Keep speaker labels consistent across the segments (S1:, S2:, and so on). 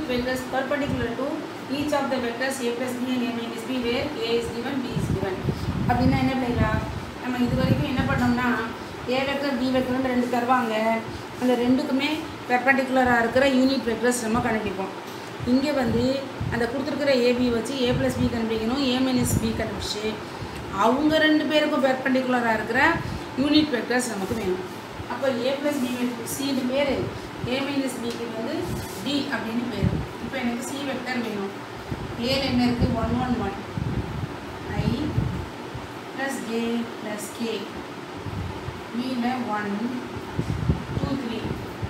S1: vectors perpendicular to each of the vectors a plus b and a minus b where a is given b is given அப்படின்னா என்ன பிள்ளைங்களா நம்ம இது வரைக்கும் என்ன பண்ணோம்னா ஏ வெக்டர் பி வெக்டர்னு ரெண்டு தருவாங்க அந்த ரெண்டுக்குமே பெர்பண்டிகுலராக இருக்கிற யூனிட் வெக்டர்ஸ் நம்ம கண்டுபிடிப்போம் இங்கே வந்து அந்த கொடுத்துருக்கிற ஏபி வச்சு ஏ ப்ளஸ் பி கண்டுபிடிக்கணும் ஏ மைனஸ் பி கண்டுபிடிச்சி அவங்க ரெண்டு பேருக்கும் பெர்பண்டிகுலராக இருக்கிற யூனிட் வெக்டர்ஸ் நமக்கு வேணும் அப்போ ஏ ப்ளஸ் பி சின்னு பேர் ஏ மைனஸ் பிக்கு வந்து டி அப்படின்னு பேர் இப்போ எனக்கு சி வெக்டர் வேணும் ஏல என்ன இருக்குது one one one I plus J plus K பியில் ஒன் டூ த்ரீ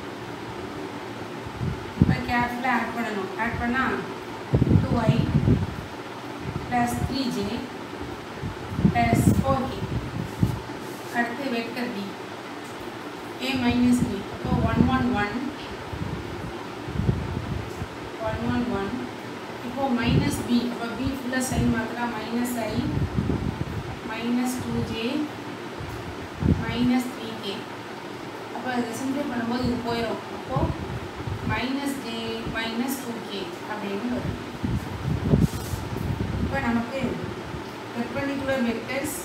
S1: இப்போ கேப்பில் ஆட் பண்ணணும் ஆட் பண்ணால் டூ ஐ plus three J plus four K அடுத்து vector B a minus b அப்போ one one one one one one இப்போ minus B அப்போ B ஃபுல்லாக சைன் மாத்திரம் minus I minus two J minus three K அப்போ இதை சிம்பிளை பண்ணும்போது இது போயிடும் அப்போது minus J minus two K அப்படின்னு வரும் இப்போ நமக்கு perpendicular vectors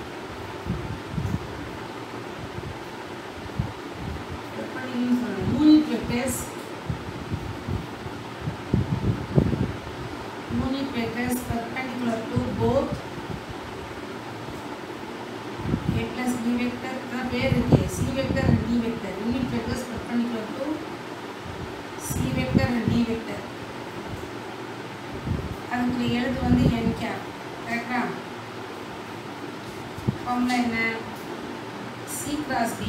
S1: unit vectors unit vectors perpendicular to both a plus b vector का पेयर है c vector and d vector unit vectors perpendicular to c vector and d vector அதுக்கு எழுத்து வந்து n cap கரெக்டா ஃபார்முலா என்ன c cross b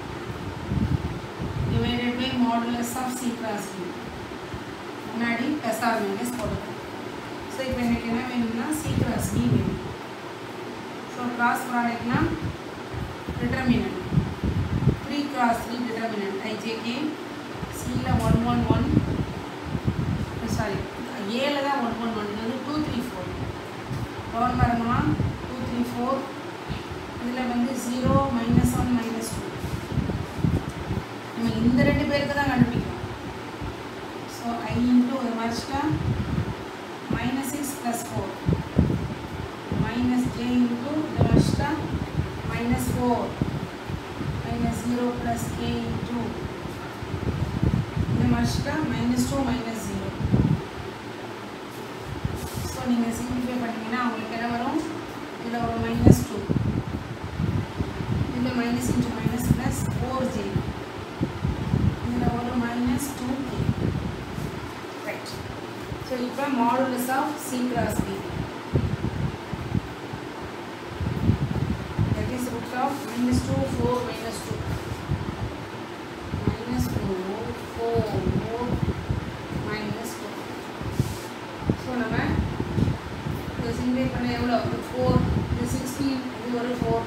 S1: divided by modulus of c cross b முன்னாடி plus R minus போடுறோம் so இப்போ எனக்கு என்ன வேணும்னா c cross b வேணும் ஸோ கிராஸ் ப்ராடக்ட்னா determinant three cross three determinant I J K சியில் ஒன் ஒன் ஒன் சாரி ஏல தான் ஒன் ஒன் ஒன் இது வந்து டூ த்ரீ ஃபோர் கவனம் பாருங்கம்மா டூ த்ரீ ஃபோர் இதில் வந்து zero minus one minus two நம்ம இந்த ரெண்டு பேருக்கு தான் கண்டுபிடிக்கணும் ஸோ ஐ இன்ட்டு ஒரு மறைச்சிட்டா minus six plus four minus j into இதை மறைச்சிட்டா minus four minus zero plus k into இதை மறைச்சிட்டா minus two minus zero so நீங்கள் சிம்பிளிஃபை பண்ணிங்கன்னா உங்களுக்கு என்ன வரும் இதில் ஒரு மைனஸ் டூ இதில் minus into minus plus four j இதில் ஒரு minus two k right so இப்போ modulus of c cross b that is root of minus two four minus two minus two four minus two so நம்ம இதை சிம்பிளை பண்ண எவ்வளோ four இது sixteen இது ஒரு ஃபோர்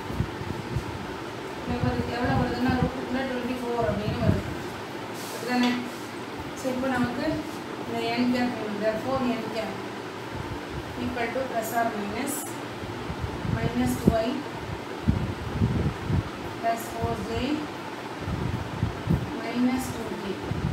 S1: வருது எவ்வளோ வருதுன்னா ரூட்டுக்குள்ளே டுவெண்ட்டி ஃபோர் அப்படின்னு வருது அதுதானே ஸோ இப்போ நமக்கு இந்த என் கேப் வேணும் for n cap equal to plus R minus minus two I plus four j minus two j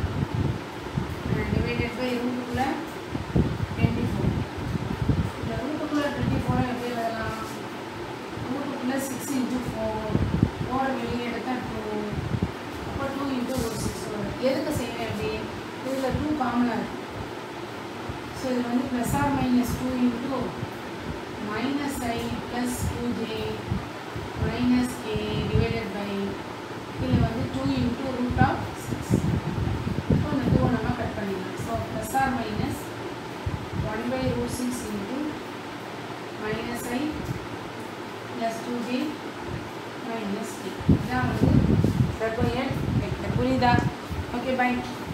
S1: divided by ரூட்டுக்குள்ளே டுவெண்ட்டி ஃபோர் இந்த ரூட்டுக்குள்ளே டுவெண்ட்டி ஃபோரை எப்படி எழுதலாம் ரூட்டுக்குள்ளே சிக்ஸ் இன்ட்டு ஃபோர் ஃபோரை வெளியே எடுத்தால் டூ அப்போ டூ இன்ட்டு ஒரு சிக்ஸ் வரும் எதுக்கு செய்யணும் அப்படி இதில் டூ காமனாக இருக்குது ஸோ இது வந்து plus R minus two into minus i plus two J minus k divided by இதில் வந்து two into root of six so இந்த டூவை நம்ம கட் பண்ணிடலாம் so plus R minus one by root six into minus i plus two J minus k இதான் வந்து செப்போயட் vector புரியுதா ஓகே பை